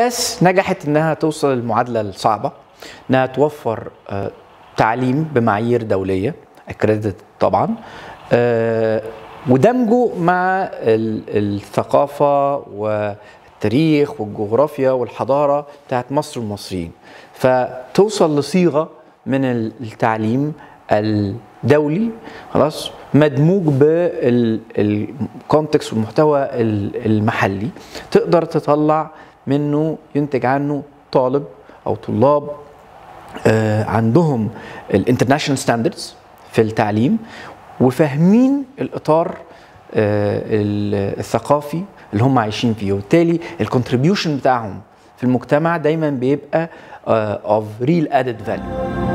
كاس نجحت انها توصل المعادله الصعبه انها توفر آه، تعليم بمعايير دوليه اكريدت طبعا آه، ودمجه مع ال- الثقافه والتاريخ والجغرافيا والحضاره بتاعت مصر والمصريين فتوصل لصيغه من ال- التعليم الدولي خلاص مدموج بالكونتكست والمحتوى ال- المحلي تقدر تطلع منه ينتج عنه طالب او طلاب آه، عندهم الانترناشونال ستاندردز في التعليم وفاهمين الاطار آه، ال- الثقافي اللي هم عايشين فيه وبالتالي الكونتريبيوشن بتاعهم في المجتمع دايما بيبقى اوف ريل ادد فاليو